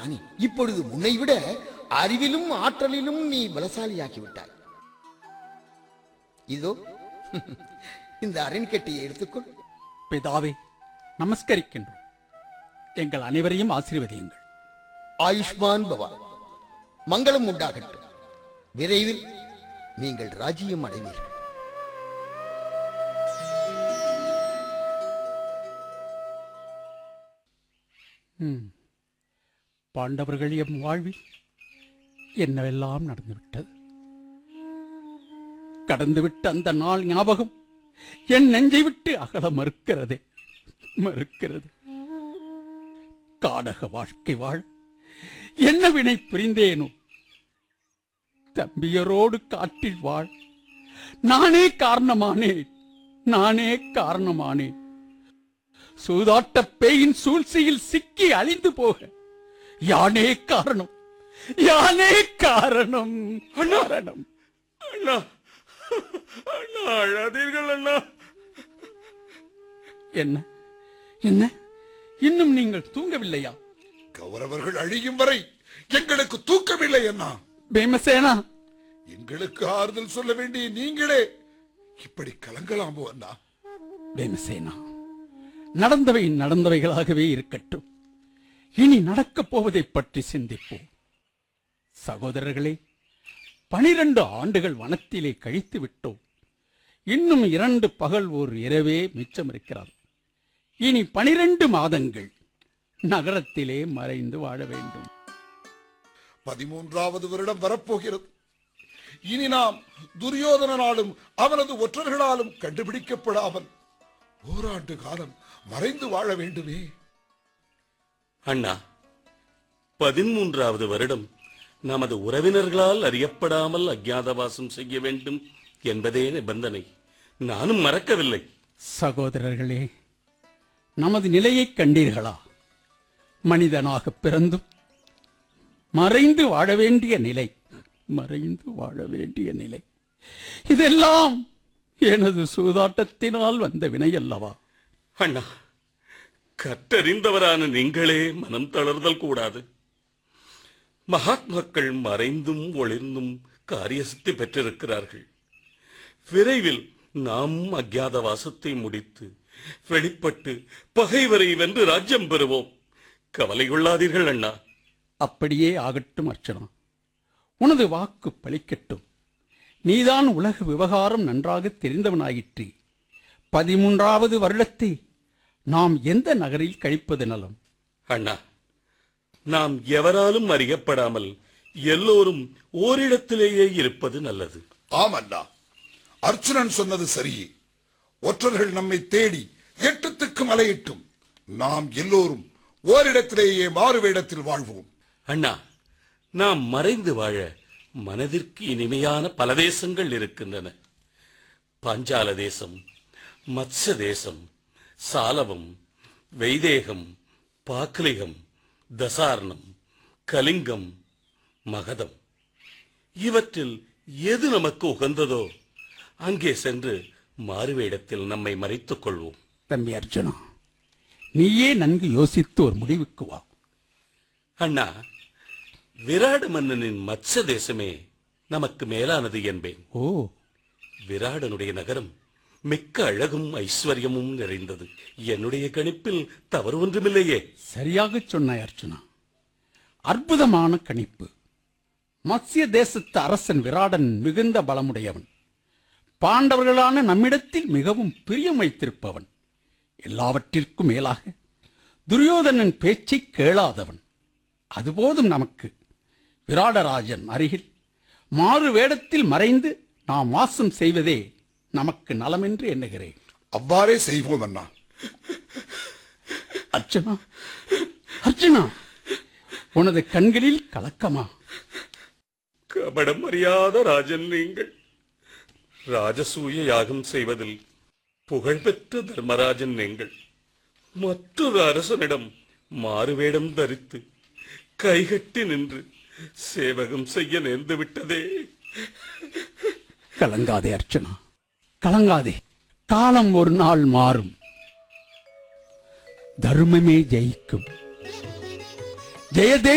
ராணி இப்பொழுது முன்னை விட அறிவிலும் ஆற்றலிலும் நீ பலசாலியாக்கி விட்டாய் இதோ இந்த அரண்கட்டியை எடுத்துக்கொள் பிதாவே நமஸ்கரிக்கின்றோம் எங்கள் அனைவரையும் ஆசீர்வதியுங்கள் ஆயுஷ்மான் பவா மங்களம் உண்டாகட்டும் விரைவில் நீங்கள் ராஜ்யம் அடைவீர்கள் ம். பாண்டவர்கள் எம் வாழ்வில் என்னவெல்லாம் நடந்துவிட்டது கடந்துவிட்ட அந்த நாள் ஞாபகம் என் நெஞ்சை விட்டு அகல மறுக்கிறதே மறுக்கிறது காடக வாழ்க்கை வாழ என்ன வினை புரிந்தேனோ தம்பியரோடு காட்டில் வாழ் நானே காரணமானேன் நானே காரணமானேன் சூதாட்ட பேயின் சூழ்ச்சியில் சிக்கி அழிந்து போக யானே காரணம் யானே காரணம் காரணம் அண்ணா அண்ணா அழாதீர்கள் அண்ணா என்ன என்ன இன்னும் நீங்கள் தூங்கவில்லையா கௌரவர்கள் அழியும் வரை எங்களுக்கு தூக்கமில்லை அண்ணா பீமசேனா எங்களுக்கு ஆறுதல் சொல்ல வேண்டிய நீங்களே இப்படி கலங்கலாமோ அண்ணா பீமசேனா நடந்தவை நடந்தவைகளாகவே இருக்கட்டும் இனி நடக்கப் போவதைப் பற்றி சிந்திப்போம் சகோதரர்களே பனிரண்டு ஆண்டுகள் வனத்திலே கழித்து விட்டோம் இன்னும் இரண்டு பகல் ஒரு இரவே மிச்சம் இருக்கிறார் இனி பனிரெண்டு மாதங்கள் நகரத்திலே மறைந்து வாழ வேண்டும் பதிமூன்றாவது வருடம் வரப்போகிறது இனி நாம் துரியோதனனாலும் அவனது ஒற்றர்களாலும் கண்டுபிடிக்கப்படாமல் ஓராண்டு காலம் மறைந்து வாழ வேண்டுமே அண்ணா பதிமூன்றாவது வருடம் நமது உறவினர்களால் அறியப்படாமல் அஜ்ஞாதவாசம் செய்ய வேண்டும் என்பதே நிபந்தனை நானும் மறக்கவில்லை சகோதரர்களே நமது நிலையைக் கண்டீர்களா மனிதனாக பிறந்தும் மறைந்து வாழ வேண்டிய நிலை மறைந்து வாழ வேண்டிய நிலை இதெல்லாம் எனது சூதாட்டத்தினால் வந்த வினை அல்லவா அண்ணா கற்றறிந்தவரான நீங்களே மனம் தளர்தல் கூடாது மகாத்மாக்கள் மறைந்தும் ஒளிர்ந்தும் காரியசித்தி பெற்றிருக்கிறார்கள் விரைவில் நாம் அஜ்ஞாத வாசத்தை முடித்து வெளிப்பட்டு பகைவரை வென்று ராஜ்யம் பெறுவோம் கவலை கொள்ளாதீர்கள் அண்ணா அப்படியே ஆகட்டும் அர்ச்சனா உனது வாக்கு பலிக்கட்டும் நீதான் உலக விவகாரம் நன்றாக தெரிந்தவனாயிற்று பதிமூன்றாவது வருடத்தை நாம் எந்த நகரில் கழிப்பது நலம் அண்ணா நாம் எவராலும் அறியப்படாமல் எல்லோரும் ஓரிடத்திலேயே இருப்பது நல்லது ஆம் அண்ணா அர்ச்சுனன் சொன்னது சரியே ஒற்றர்கள் நம்மை தேடி எட்டத்துக்கு மலையிட்டும் நாம் எல்லோரும் ஓரிடத்திலேயே மாறு வேடத்தில் வாழ்வோம் அண்ணா நாம் மறைந்து வாழ மனதிற்கு இனிமையான பல தேசங்கள் இருக்கின்றன பாஞ்சால தேசம் மத்ச தேசம் சாலவம் வைதேகம் பாக்லிகம் தசார்ணம் கலிங்கம் மகதம் இவற்றில் எது நமக்கு உகந்ததோ அங்கே சென்று மாறுவேடத்தில் நம்மை மறைத்துக் கொள்வோம் தம்பி அர்ஜுனா நீயே நன்கு யோசித்து ஒரு முடிவுக்கு வா அண்ணா விராட மன்னனின் மத்ச தேசமே நமக்கு மேலானது என்பேன் ஓ விராடனுடைய நகரம் மிக்க அழகும் ஐஸ்வர்யமும் நிறைந்தது என்னுடைய கணிப்பில் தவறு ஒன்றுமில்லையே சரியாகச் சொன்னாய் அர்ஜுனா அற்புதமான கணிப்பு மத்ய தேசத்து அரசன் விராடன் மிகுந்த பலமுடையவன் பாண்டவர்களான நம்மிடத்தில் மிகவும் பிரியம் வைத்திருப்பவன் எல்லாவற்றிற்கும் மேலாக துரியோதனன் பேச்சை கேளாதவன் அதுபோதும் நமக்கு விராடராஜன் அருகில் மாறு வேடத்தில் மறைந்து நாம் வாசம் செய்வதே நமக்கு நலமென்று எண்ணுகிறேன் அவ்வாறே செய்வோம் அண்ணா அர்ச்சனா அர்ச்சனா உனது கண்களில் கலக்கமா கபடம் அறியாத ராஜன் நீங்கள் ராஜசூய யாகம் செய்வதில் புகழ்பெற்ற தர்மராஜன் நீங்கள் மற்றொரு அரசனிடம் மாறுவேடம் தரித்து கைகட்டி நின்று சேவகம் செய்ய நேர்ந்து விட்டதே கலங்காதே அர்ச்சனா கலங்காதே காலம் ஒரு நாள் மாறும் தர்மமே ஜெயிக்கும் ஜெயதே